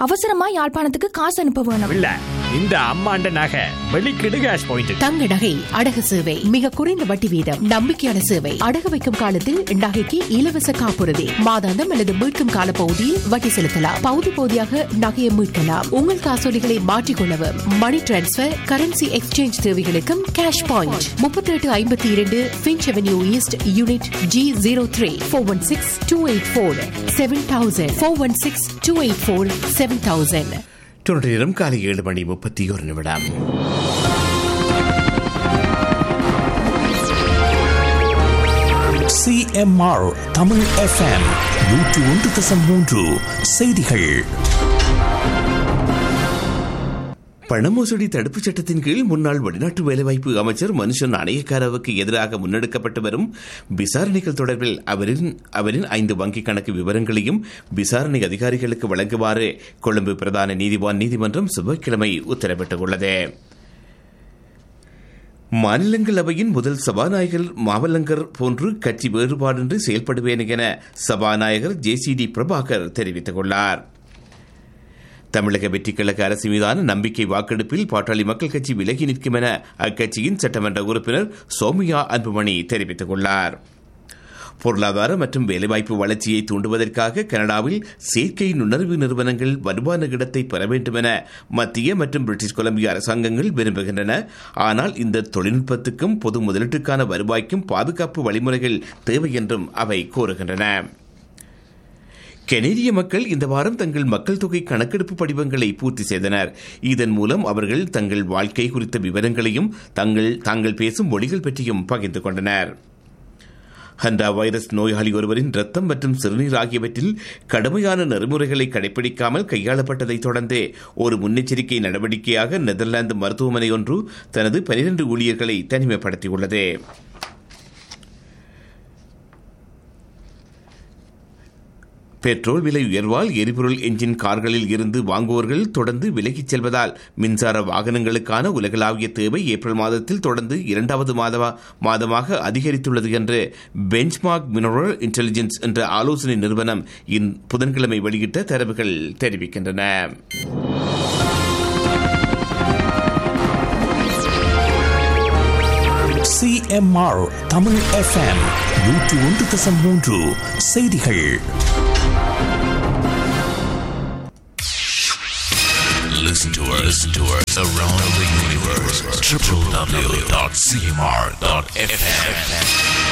அவசரமா யாழ்ப்பாணத்துக்கு காசு அனுப்ப வேணும் இல்ல இந்த அம்மாண்ட நகை வெளிக்கிடு கேஷ் பாயிண்ட் தங்க நகை அடகு சேவை மிக குறைந்த வட்டி வீதம் நம்பிக்கையான சேவை அடகு வைக்கும் காலத்தில் நகைக்கு இலவச காப்புறுதி மாதாந்தம் அல்லது மீட்கும் கால பகுதியில் வட்டி செலுத்தலாம் பகுதி பகுதியாக நகையை மீட்கலாம் உங்கள் காசோலிகளை மாற்றிக்கொள்ளவும் மணி டிரான்ஸ்பர் கரன்சி எக்ஸ்சேஞ்ச் தேவைகளுக்கும் கேஷ் பாயிண்ட் முப்பத்தி எட்டு ஐம்பத்தி இரண்டு Finch avenue east unit G zero three four one six two eight four seven thousand four one six two eight four seven thousand தொடர் நேரம் காலை ஏழு மணி முப்பத்தி ஒரு நிமிடம் சிஎம்ஆர் தமிழ் எஃப்எம் நூற்று ஒன்று தசம் மூன்று செய்திகள் பணமோசடி தடுப்புச் சட்டத்தின் கீழ் முன்னாள் வெளிநாட்டு வேலைவாய்ப்பு அமைச்சர் மனுஷன் அணையக்காரவுக்கு எதிராக முன்னெடுக்கப்பட்டு வரும் விசாரணைகள் தொடர்பில் அவரின் அவரின் ஐந்து வங்கிக் கணக்கு விவரங்களையும் விசாரணை அதிகாரிகளுக்கு வழங்குமாறு கொழும்பு பிரதான நீதிவான் நீதிமன்றம் செவ்வாய்க்கிழமை உத்தரவிட்டுள்ளது மாநிலங்களவையின் முதல் சபாநாயகர் மாவலங்கர் போன்று கட்சி வேறுபாடின்றி செயல்படுவேன் என சபாநாயகர் ஜே சி டி பிரபாகர் தெரிவித்துள்ளார் தமிழக வெற்றிக் கழக அரசு மீதான நம்பிக்கை வாக்கெடுப்பில் பாட்டாளி மக்கள் கட்சி விலகி நிற்கும் என அக்கட்சியின் சட்டமன்ற உறுப்பினர் சோமியா அன்புமணி தெரிவித்துள்ளார் பொருளாதார மற்றும் வேலைவாய்ப்பு வளர்ச்சியை தூண்டுவதற்காக கனடாவில் செயற்கை நுண்ணறிவு நிறுவனங்கள் வருமான இடத்தை பெற வேண்டும் என மத்திய மற்றும் பிரிட்டிஷ் கொலம்பியா அரசாங்கங்கள் விரும்புகின்றன ஆனால் இந்த தொழில்நுட்பத்துக்கும் பொது முதலீட்டுக்கான வருவாய்க்கும் பாதுகாப்பு வழிமுறைகள் தேவை என்றும் அவை கோருகின்றன கெனேடிய மக்கள் இந்த வாரம் தங்கள் மக்கள் தொகை கணக்கெடுப்பு படிவங்களை பூர்த்தி செய்தனர் இதன் மூலம் அவர்கள் தங்கள் வாழ்க்கை குறித்த விவரங்களையும் தங்கள் தாங்கள் பேசும் மொழிகள் பற்றியும் பகிர்ந்து கொண்டனர் ஹண்டா வைரஸ் நோயாளி ஒருவரின் ரத்தம் மற்றும் சிறுநீர் ஆகியவற்றில் கடுமையான நெறிமுறைகளை கடைபிடிக்காமல் கையாளப்பட்டதைத் தொடர்ந்து ஒரு முன்னெச்சரிக்கை நடவடிக்கையாக நெதர்லாந்து மருத்துவமனை ஒன்று தனது பனிரண்டு ஊழியர்களை தனிமைப்படுத்தியுள்ளது பெட்ரோல் விலை உயர்வால் எரிபொருள் என்ஜின் கார்களில் இருந்து வாங்குவோர்கள் தொடர்ந்து விலகிச் செல்வதால் மின்சார வாகனங்களுக்கான உலகளாவிய தேவை ஏப்ரல் மாதத்தில் தொடர்ந்து இரண்டாவது மாதமாக அதிகரித்துள்ளது என்று பெஞ்ச்மார்க் மினரல் இன்டெலிஜென்ஸ் என்ற ஆலோசனை நிறுவனம் இன் புதன்கிழமை வெளியிட்ட தரவுகள் தெரிவிக்கின்றன சிஎம்ஆர் தமிழ் எஃப்எம் நூற்று ஒன்று தசம் மூன்று செய்திகள் Listen to us, listen to us around the universe. www.cmr.fm.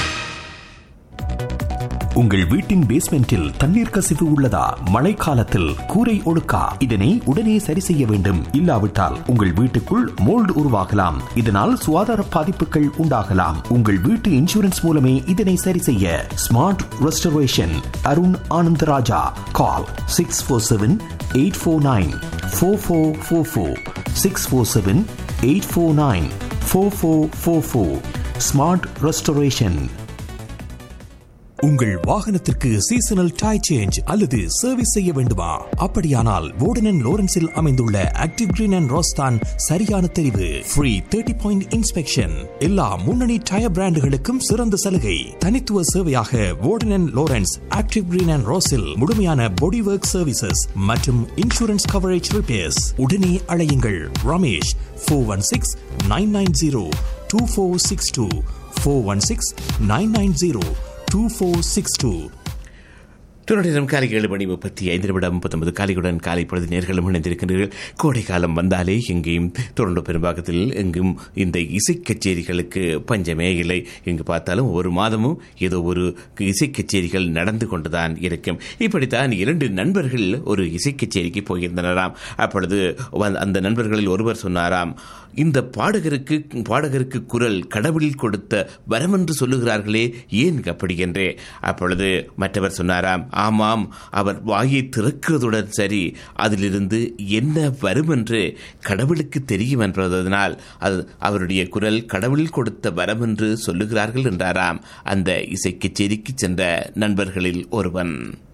உங்கள் வீட்டின் பேஸ்மெண்டில் தண்ணீர் கசிவு உள்ளதா மழைக்காலத்தில் கூரை ஒழுக்கா இதனை உடனே சரி செய்ய வேண்டும் இல்லாவிட்டால் உங்கள் வீட்டுக்குள் மோல்டு உருவாகலாம் இதனால் சுகாதார பாதிப்புகள் உண்டாகலாம் உங்கள் வீட்டு இன்சூரன்ஸ் மூலமே இதனை சரி செய்ய smart restoration Arun Anandaraja call six four seven eight four nine four four four four six four seven eight four nine four four four four smart restoration உங்கள் வாகனத்திற்கு சீசனல் டாய் சேஞ்ச் அல்லது சர்வீஸ் செய்ய வேண்டுமா அப்படியானால் வோர்டன் லோரன்ஸில் அமைந்துள்ள ஆக்டிவ் கிரீன் அண்ட் ரோஸ்தான் சரியான தெரிவு free thirty point inspection எல்லா முன்னணி டயர் பிராண்டுகளுக்கும் சிறந்த சலுகை தனித்துவ சேவையாக Warden Lawrence Active Green and ரோஸில் முழுமையான பாடி ஒர்க் சர்வீசஸ் மற்றும் இன்சூரன்ஸ் கவரேஜ் ரிப்பேர்ஸ் உடனே அழையுங்கள் Ramesh four one six nine nine zero two four six two four one six nine nine zero 2462. தொடரிடம் காலை ஏழு மணி முப்பத்தி ஐந்து நிமிடம் முப்பத்தொன்பது காலையுடன் காலை பொழுது நேர்களும் இணைந்திருக்கின்றீர்கள் கோடை காலம் வந்தாலே எங்கேயும் தொடர்ந்து பெரும்பாகத்தில் எங்கும் இந்த இசை கச்சேரிகளுக்கு பஞ்சமே இல்லை எங்கு பார்த்தாலும் ஒரு மாதமும் ஏதோ ஒரு இசை கச்சேரிகள் நடந்து கொண்டுதான் இருக்கும் இப்படித்தான் இரண்டு நண்பர்கள் ஒரு இசை கச்சேரிக்கு போயிருந்தனராம் அப்பொழுது அந்த நண்பர்களில் ஒருவர் சொன்னாராம் இந்த பாடகருக்கு பாடகருக்கு குரல் கடவுளில் கொடுத்த வரம் என்று சொல்லுகிறார்களே ஏன் அப்படி என்றே அப்பொழுது மற்றவர் சொன்னாராம் ஆமாம் அவர் வாயை திறக்கிறதுடன் சரி அதிலிருந்து என்ன வரும் என்று கடவுளுக்கு தெரியும் என்பதனால் அது அவருடைய குரல் கடவுள் கொடுத்த வரம் என்று சொல்லுகிறார்கள் என்றாராம் அந்த இசை கச்சேரிக்கு சென்ற நண்பர்களில் ஒருவன்